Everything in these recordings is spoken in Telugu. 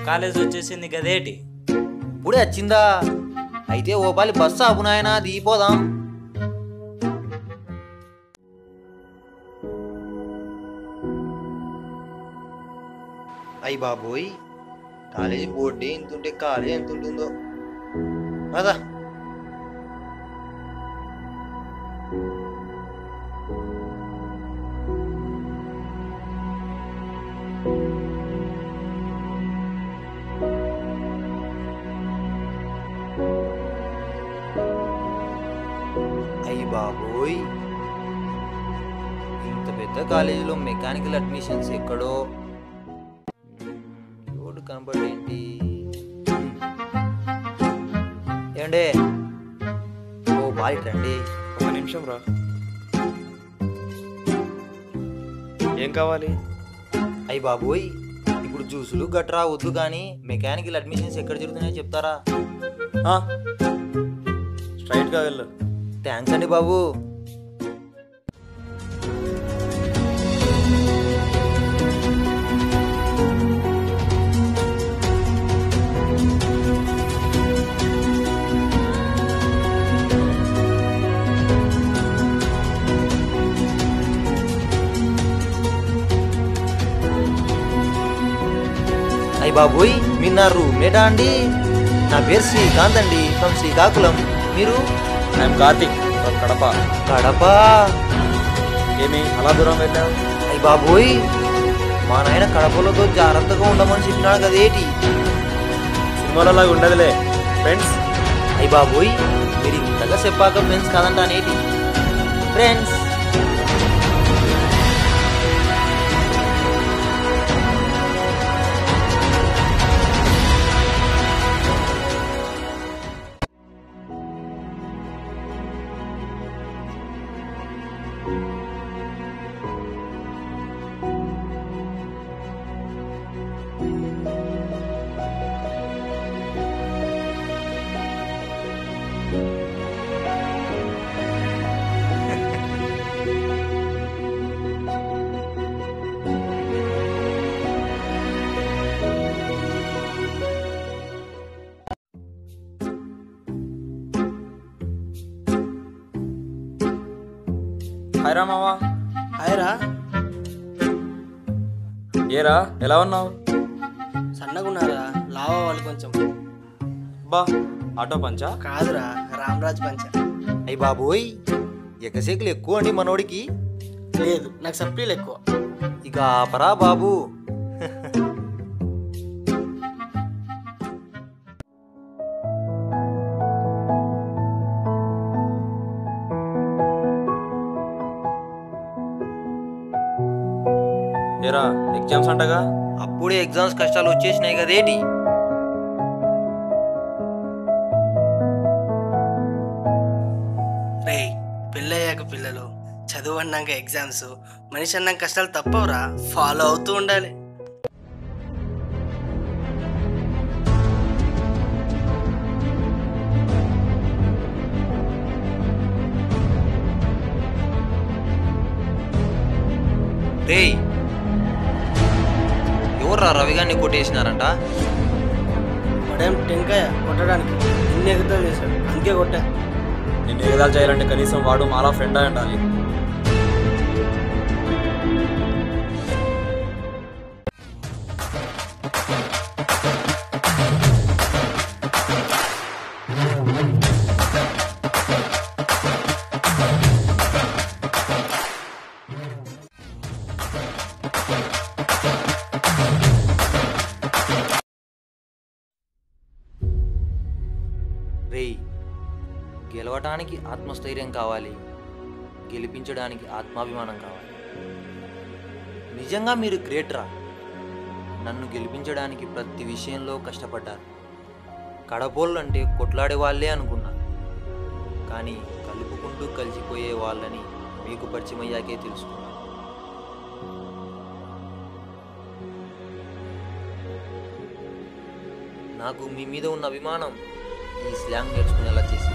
కాలేజ్ వచ్చేసింది గదేటి ఇప్పుడే వచ్చిందా అయితే ఓ పాలి బస్సు ఆపు నాయనా దిగిపోదాం అయ్యి బాబోయ్ కాలేజీ బోర్డు ఎంత ఉంటే కాలేజ్ ఎంత ఉంటుందో అదా అయ్యి బాబోయ్ ఇంత పెద్ద కాలేజీలో మెకానికల్ అడ్మిషన్స్ ఎక్కడో మ్మ్, ఎవడు కనపడేంటి ఏమండే ఓ బాయ్ రండి ఒక నిమిషం రా ఏం కావాలి అయ్యి బాబోయ్ ఇప్పుడు జ్యూసులు గట్రా వద్దు కానీ మెకానికల్ అడ్మిషన్స్ ఎక్కడ జరుగుతున్నాయో చెప్తారా ఆ, స్ట్రైట్గా వెళ్ళు థ్యాంక్స్ అండి బాబు అయ్యి బాబోయ్ మీరు నా రూమ్మేటా అండి నా పేరు శ్రీకాంత్ అండి ఫ్రమ్ శ్రీకాకుళం మీరు ఐఎమ్ కార్తిక్ from కడప కడప ఏమి అలా దూరం వెళ్ళావు అయ్యి బాబోయ్ మా నాయన కడపలతో జాగ్రత్తగా ఉండమని చెప్పినాడు కదేటి సినిమాలో ఉండదులే ఫ్రెండ్స్ అయ్యి బాబోయ్ మీరు ఇంతగా చెప్పాక ఫ్రెండ్స్ కాదంట అనేటి ఫ్రెండ్స్ హాయ్ రా మావా హాయ్ రా ఏరా ఎలా ఉన్నావు సన్నగున్నారా లావా వాళ్ళు కొంచెం బా ఆటో పంచా కాదురా రామరాజ్ పంచ అయ్యి బాబోయ్ ఎకసేకులు ఎక్కువ అండి మనోడికి లేదు నాకు సప్లీలు ఎక్కువ ఇక ఆపరా బాబు ఏరా ఎగ్జామ్స్ అంటగా అప్పుడే ఎగ్జామ్స్ కష్టాలు వచ్చేసినాయి కదేటి రే పెళ్ళయ్యాక పిల్లలు చదువు అన్నాక ఎగ్జామ్స్ మనిషి అన్నాక కష్టాలు తప్పవురా ఫాలో అవుతూ ఉండాలి రేయ్ ఎవర్రా రవి గారిని కొట్టేసినారంట వాడేం టెంకాయ కొట్టడానికి ఇన్ని ఎగతాలు చేశాడు అందుకే కొట్టా నిన్ను ఎగదాలు చేయాలంటే కనీసం వాడు మాలా ఫ్రెండ్ అయి ఉండాలి రేయ్ గెలవటానికి ఆత్మస్థైర్యం కావాలి గెలిపించడానికి ఆత్మాభిమానం కావాలి నిజంగా మీరు గ్రేట్ రా నన్ను గెలిపించడానికి ప్రతి విషయంలో కష్టపడ్డారు కడపోళ్ళు అంటే కొట్లాడే వాళ్ళే అనుకున్నా కానీ కలుపుకుంటూ కలిసిపోయే వాళ్ళని మీకు పరిచయం అయ్యాకే తెలుసుకున్నా నాకు మీ మీద ఉన్న అభిమానం ఈ స్లాంగ్ నేర్చుకునేలా చేసింది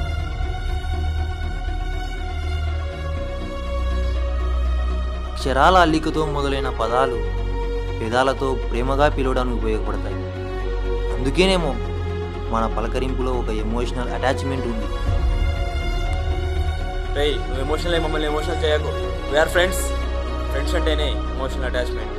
అక్షరాల అల్లికతో మొదలైన పదాలు పెదాలతో ప్రేమగా పిలవడానికి ఉపయోగపడతాయి అందుకేనేమో మన పలకరింపులో ఒక ఎమోషనల్ అటాచ్మెంట్ ఉంది రేయ్ నువ్వు ఎమోషనల్ మమ్మల్ని ఎమోషనల్ చేయకు వీఆర్ ఫ్రెండ్స్ ఫ్రెండ్స్ అంటేనే ఎమోషనల్ అటాచ్మెంట్